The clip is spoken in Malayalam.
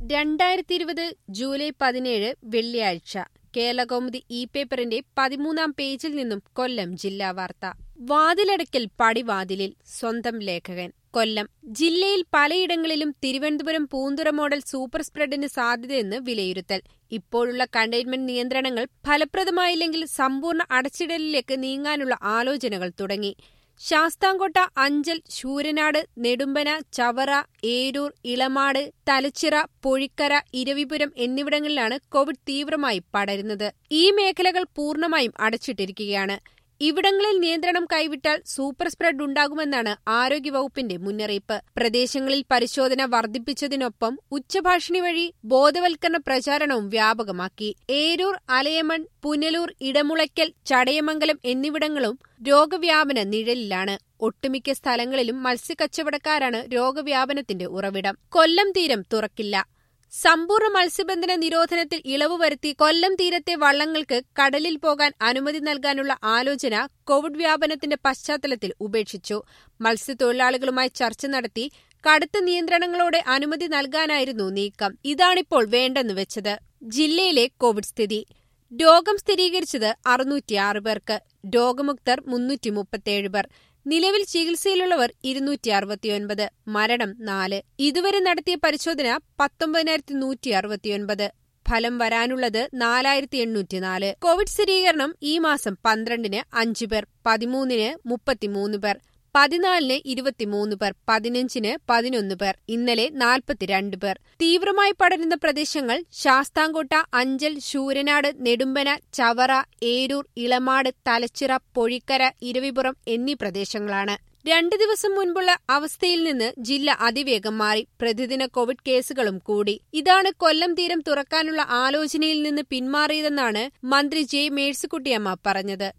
രണ്ടായിരത്തി ഇരുപത് ജൂലൈ പതിനേഴ് വെള്ളിയാഴ്ച കേരളകൗമുദി ഇ പേപ്പറിന്റെ പതിമൂന്നാം പേജിൽ നിന്നും കൊല്ലം ജില്ലാ വാർത്ത വാതിലടയ്ക്കൽ പടിവാതിലിൽ സ്വന്തം ലേഖകൻ കൊല്ലം ജില്ലയിൽ പലയിടങ്ങളിലും തിരുവനന്തപുരം പൂന്തുറ മോഡൽ സൂപ്പർ സ്പ്രെഡിന് സാധ്യതയെന്ന് വിലയിരുത്തൽ ഇപ്പോഴുള്ള കണ്ടെയ്ൻമെന്റ് നിയന്ത്രണങ്ങൾ ഫലപ്രദമായില്ലെങ്കിൽ സമ്പൂർണ്ണ അടച്ചിടലിലേക്ക് നീങ്ങാനുള്ള ആലോചനകൾ തുടങ്ങി ശാസ്താംകോട്ട അഞ്ചൽ ശൂരനാട് നെടുമ്പന ചവറ ഏരൂർ ഇളമാട് തലച്ചിറ പൊഴിക്കര ഇരവിപുരം എന്നിവിടങ്ങളിലാണ് കോവിഡ് തീവ്രമായി പടരുന്നത് ഈ മേഖലകൾ പൂർണ്ണമായും അടച്ചിട്ടിരിക്കുകയാണ് ഇവിടങ്ങളിൽ നിയന്ത്രണം കൈവിട്ടാൽ സൂപ്പർ സ്പ്രെഡ് ഉണ്ടാകുമെന്നാണ് ആരോഗ്യവകുപ്പിന്റെ മുന്നറിയിപ്പ് പ്രദേശങ്ങളിൽ പരിശോധന വർദ്ധിപ്പിച്ചതിനൊപ്പം ഉച്ചഭാഷിണി വഴി ബോധവൽക്കരണ പ്രചാരണവും വ്യാപകമാക്കി ഏരൂർ അലയമൺ പുനലൂർ ഇടമുളയ്ക്കൽ ചടയമംഗലം എന്നിവിടങ്ങളും രോഗവ്യാപന നിഴലിലാണ് ഒട്ടുമിക്ക സ്ഥലങ്ങളിലും മത്സ്യക്കച്ചവടക്കാരാണ് രോഗവ്യാപനത്തിന്റെ ഉറവിടം കൊല്ലം തീരം തുറക്കില്ല സമ്പൂർണ്ണ മത്സ്യബന്ധന നിരോധനത്തിൽ ഇളവ് വരുത്തി കൊല്ലം തീരത്തെ വള്ളങ്ങൾക്ക് കടലിൽ പോകാൻ അനുമതി നൽകാനുള്ള ആലോചന കോവിഡ് വ്യാപനത്തിന്റെ പശ്ചാത്തലത്തിൽ ഉപേക്ഷിച്ചു മത്സ്യത്തൊഴിലാളികളുമായി ചർച്ച നടത്തി കടുത്ത നിയന്ത്രണങ്ങളോടെ അനുമതി നൽകാനായിരുന്നു നീക്കം ഇതാണിപ്പോൾ വേണ്ടെന്ന് വെച്ചത് ജില്ലയിലെ കോവിഡ് സ്ഥിതി രോഗം സ്ഥിരീകരിച്ചത് അറുന്നൂറ്റിയാറ് പേർക്ക് രോഗമുക്തർ മുന്നൂറ്റി മുപ്പത്തിയേഴ് പേർ നിലവിൽ ചികിത്സയിലുള്ളവർ ഇരുന്നൂറ്റി അറുപത്തിയൊൻപത് മരണം നാല് ഇതുവരെ നടത്തിയ പരിശോധന പത്തൊമ്പതിനായിരത്തി നൂറ്റി അറുപത്തിയൊൻപത് ഫലം വരാനുള്ളത് നാലായിരത്തി എണ്ണൂറ്റിനാല് കോവിഡ് സ്ഥിരീകരണം ഈ മാസം പന്ത്രണ്ടിന് അഞ്ചു പേർ പതിമൂന്നിന് മുപ്പത്തിമൂന്ന് പേർ പതിനാലിന് ഇരുപത്തിമൂന്ന് പേർ പതിനഞ്ചിന് പതിനൊന്ന് പേർ ഇന്നലെ നാൽപ്പത്തിരണ്ട് പേർ തീവ്രമായി പടരുന്ന പ്രദേശങ്ങൾ ശാസ്താംകോട്ട അഞ്ചൽ ശൂരനാട് നെടുമ്പന ചവറ ഏരൂർ ഇളമാട് തലച്ചിറ പൊഴിക്കര ഇരവിപുറം എന്നീ പ്രദേശങ്ങളാണ് രണ്ടു ദിവസം മുൻപുള്ള അവസ്ഥയിൽ നിന്ന് ജില്ല അതിവേഗം മാറി പ്രതിദിന കോവിഡ് കേസുകളും കൂടി ഇതാണ് കൊല്ലം തീരം തുറക്കാനുള്ള ആലോചനയിൽ നിന്ന് പിന്മാറിയതെന്നാണ് മന്ത്രി ജെ മേഴ്സിക്കുട്ടിയമ്മ പറഞ്ഞത്